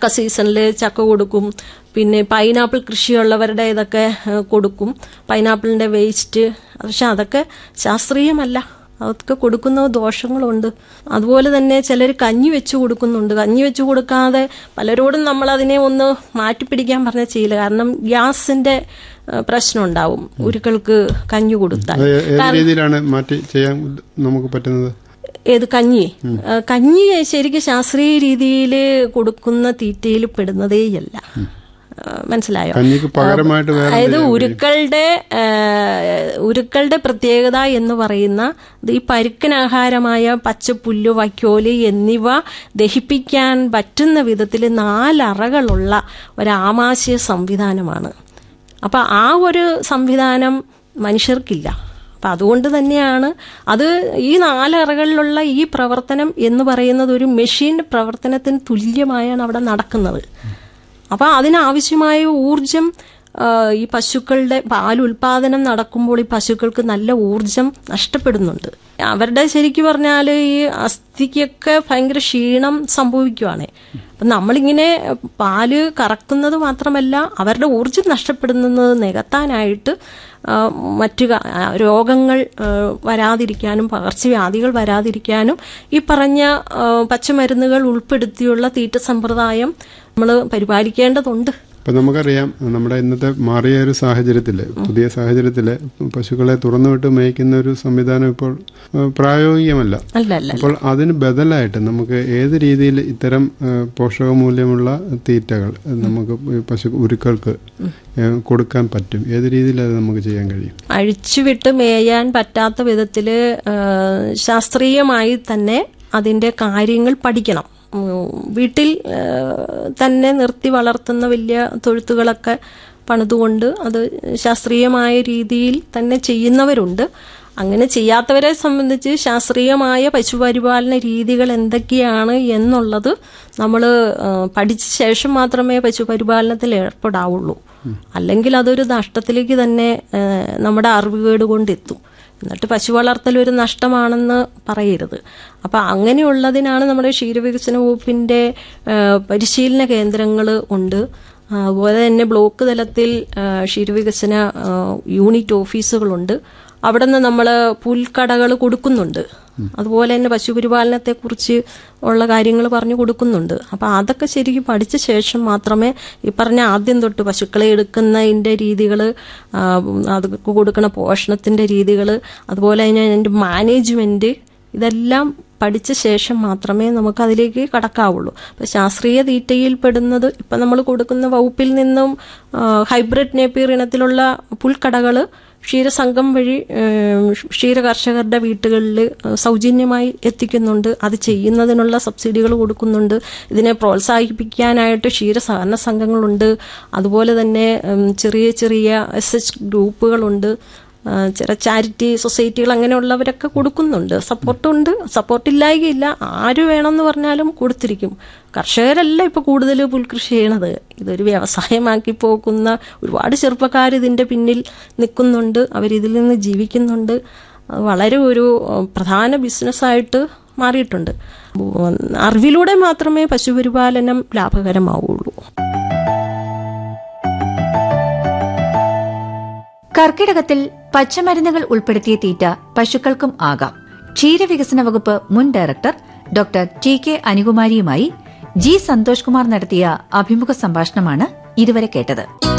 ചക്ക സീസണിൽ ചക്ക കൊടുക്കും പിന്നെ പൈനാപ്പിൾ കൃഷിയുള്ളവരുടെ ഇതൊക്കെ ഏഹ്, കൊടുക്കും പൈനാപ്പിളിന്റെ വേസ്റ്റ് പക്ഷെ അതൊക്കെ ശാസ്ത്രീയമല്ല അതൊക്കെ കൊടുക്കുന്ന ദോഷങ്ങളുണ്ട് അതുപോലെ തന്നെ ചിലർ കഞ്ഞി വെച്ച് കൊടുക്കുന്നുണ്ട് കഞ്ഞി വെച്ച് കൊടുക്കാതെ പലരോടും നമ്മൾ അതിനെ ഒന്ന് മാറ്റിപ്പിടിക്കാൻ പറഞ്ഞ ചെയ്യില്ല കാരണം ഗ്യാസിന്റെ ഏഹ്, പ്രശ്നം ഉണ്ടാവും ഉരുക്കൾക്ക് കഞ്ഞി കൊടുത്താൽ അത് ഏത് രീതിയിലാണ് മാറ്റി ചെയ്യാൻ ഉദ്ദ- നമുക്ക് പറ്റുന്നത് ഏത് കഞ്ഞി ഏഹ്, കഞ്ഞി ശരിക്കും ശാസ്ത്രീയ രീതിയിൽ കൊടുക്കുന്ന തീറ്റയിൽ പെടുന്നതേയല്ല ഏഹ്, മനസ്സിലായോ കഞ്ഞിക്ക് പകരമായിട്ട് വേറെ അതായത് ഉരുക്കളുടെ ഏഹ്, ഉരുക്കളുടെ പ്രത്യേകത എന്ന് പറയുന്ന ഇത് ഈ പരുക്കനാഹാരമായ പച്ചപ്പുല്ല് വൈക്കോല് എന്നിവ ദഹിപ്പിക്കാൻ പറ്റുന്ന വിധത്തിൽ നാലറകളുള്ള ഒരാമാശയ സംവിധാനമാണ് അപ്പൊ ആ ഒരു സംവിധാനം മനുഷ്യർക്കില്ല അപ്പൊ അതുകൊണ്ട് തന്നെയാണ് അത് ഈ നാലറകളിലുള്ള ഈ പ്രവർത്തനം എന്ന് പറയുന്നത് ഒരു മെഷീൻ പ്രവർത്തനത്തിന് തുല്യമായാണ് അവിടെ നടക്കുന്നത് അപ്പൊ അതിനാവശ്യമായ ഊർജം ആ, ഈ പശുക്കളുടെ പാൽ ഉൽപാദനം നടക്കുമ്പോൾ ഈ പശുക്കൾക്ക് നല്ല ഊർജം നഷ്ടപ്പെടുന്നുണ്ട് അവരുടെ ശരിക്കും പറഞ്ഞാൽ ഈ അസ്ഥിക്കൊക്കെ ഭയങ്കര ക്ഷീണം സംഭവിക്കുവാണ് അപ്പം നമ്മളിങ്ങനെ പാല് കറക്കുന്നത് മാത്രമല്ല അവരുടെ ഊർജം നഷ്ടപ്പെടുന്നത് നികത്താനായിട്ട് ആ, മറ്റു ക- ആ, രോഗങ്ങൾ ആ, വരാതിരിക്കാനും പകർച്ചവ്യാധികൾ വരാതിരിക്കാനും ഈ പറഞ്ഞ ആ, പച്ചമരുന്നുകൾ ഉൾപ്പെടുത്തിയുള്ള തീറ്റ സമ്പ്രദായം നമ്മൾ പരിപാലിക്കേണ്ടതുണ്ട് ഇപ്പൊ നമുക്കറിയാം നമ്മുടെ ഇന്നത്തെ മാറിയ ഒരു സാഹചര്യത്തില് പുതിയ സാഹചര്യത്തില് പശുക്കളെ തുറന്നുവിട്ട് മേയ്ക്കുന്ന ഒരു സംവിധാനം ഇപ്പോൾ ഏഹ്, പ്രായോഗികമല്ല അല്ല അല്ല അപ്പോൾ അതിന് ബദലായിട്ട് നമുക്ക് ഏത് രീതിയിൽ ഇത്തരം ഏഹ്, പോഷകമൂല്യമുള്ള തീറ്റകൾ ഏഹ്, നമുക്ക് ഈ പശു ഉരുക്കൾക്ക് ഏഹ്, കൊടുക്കാൻ പറ്റും ഏത് രീതിയിൽ അത് നമുക്ക് ചെയ്യാൻ കഴിയും അഴിച്ചുവിട്ട് മേയാൻ പറ്റാത്ത വിധത്തില് ആ, ശാസ്ത്രീയമായി തന്നെ അതിന്റെ കാര്യങ്ങൾ പഠിക്കണം ഉം, വീട്ടിൽ ആ, തന്നെ നിർത്തി വളർത്തുന്ന വലിയ തൊഴുത്തുകളൊക്കെ പണിതുകൊണ്ട് അത് ശാസ്ത്രീയമായ രീതിയിൽ തന്നെ ചെയ്യുന്നവരുണ്ട് അങ്ങനെ ചെയ്യാത്തവരെ സംബന്ധിച്ച് ശാസ്ത്രീയമായ പശുപരിപാലന രീതികൾ എന്തൊക്കെയാണ് എന്നുള്ളത് നമ്മൾ പഠിച്ച ശേഷം മാത്രമേ പശുപരിപാലനത്തിൽ ഏർപ്പെടാവുള്ളൂ അല്ലെങ്കിൽ അതൊരു നഷ്ടത്തിലേക്ക് തന്നെ ആ, നമ്മുടെ അറിവുകേട് കൊണ്ടെത്തും എന്നിട്ട് പശു വളർത്തൽ ഒരു നഷ്ടമാണെന്ന് പറയരുത് അപ്പൊ അങ്ങനെയുള്ളതിനാണ് നമ്മുടെ ക്ഷീരവികസന വകുപ്പിന്റെ ആ, പരിശീലന കേന്ദ്രങ്ങൾ ഉണ്ട് ആ, അതുപോലെ തന്നെ ബ്ലോക്ക് തലത്തിൽ ആ, ക്ഷീരവികസന ആ, യൂണിറ്റ് ഓഫീസുകളുണ്ട് അവിടെ നിന്ന് നമ്മൾ പുൽക്കടകൾ കൊടുക്കുന്നുണ്ട് അതുപോലെ തന്നെ പശുപരിപാലനത്തെ കുറിച്ച് ഉള്ള കാര്യങ്ങൾ പറഞ്ഞു കൊടുക്കുന്നുണ്ട് അപ്പൊ അതൊക്കെ ശരിക്കും പഠിച്ച ശേഷം മാത്രമേ ഈ പറഞ്ഞ ആദ്യം തൊട്ട് പശുക്കളെ എടുക്കുന്നതിന്റെ രീതികൾ അതൊക്കെ കൊടുക്കുന്ന പോഷണത്തിന്റെ രീതികൾ അതുപോലെ തന്നെ അതിന്റെ മാനേജ്മെന്റ് ഇതെല്ലാം പഠിച്ച ശേഷം മാത്രമേ നമുക്ക് അതിലേക്ക് കടക്കാവുള്ളൂ അപ്പൊ ശാസ്ത്രീയ തീറ്റയിൽ പെടുന്നത് ഇപ്പൊ നമ്മൾ കൊടുക്കുന്ന വകുപ്പിൽ നിന്നും ആ, ഹൈബ്രിഡ് നേപ്പിയർ ഇനത്തിലുള്ള പുൽക്കടകൾ ക്ഷീരസംഘം വഴി ഏം, ക്ഷീര കർഷകരുടെ വീട്ടുകളിൽ സൗജന്യമായി എത്തിക്കുന്നുണ്ട് അത് ചെയ്യുന്നതിനുള്ള സബ്സിഡികൾ കൊടുക്കുന്നുണ്ട് ഇതിനെ പ്രോത്സാഹിപ്പിക്കാനായിട്ട് ക്ഷീര സഹകരണ സംഘങ്ങളുണ്ട് അതുപോലെ തന്നെ ഉം, ചെറിയ ചെറിയ എസ് എച്ച് ഗ്രൂപ്പുകളുണ്ട് ആ, ചില ചാരിറ്റി സൊസൈറ്റികൾ അങ്ങനെയുള്ളവരൊക്കെ കൊടുക്കുന്നുണ്ട് സപ്പോർട്ടുണ്ട് സപ്പോർട്ടില്ലായികയില്ല ആര് വേണമെന്ന് പറഞ്ഞാലും കൊടുത്തിരിക്കും കർഷകരല്ല ഇപ്പൊ കൂടുതൽ പുൽകൃഷി ചെയ്യണത് ഇതൊരു വ്യവസായമാക്കി പോകുന്ന ഒരുപാട് ചെറുപ്പക്കാർ ഇതിന്റെ പിന്നിൽ നിൽക്കുന്നുണ്ട് അവരിതിൽ നിന്ന് ജീവിക്കുന്നുണ്ട് അത് വളരെ ഒരു ഉം, പ്രധാന ബിസിനസ്സായിട്ട് മാറിയിട്ടുണ്ട് ഉം, അറിവിലൂടെ മാത്രമേ പശുപരിപാലനം ലാഭകരമാവുള്ളൂ കർക്കിടകത്തിൽ പച്ചമരുന്നുകൾ ഉൾപ്പെടുത്തിയ തീറ്റ പശുക്കൾക്കും ആകാം ക്ഷീരവികസന വകുപ്പ് മുൻ ഡയറക്ടർ ഡോക്ടർ ടി കെ അനുകുമാരിയുമായി ജി സന്തോഷ് കുമാർ നടത്തിയ അഭിമുഖ സംഭാഷണമാണ് ഇതുവരെ കേട്ടത്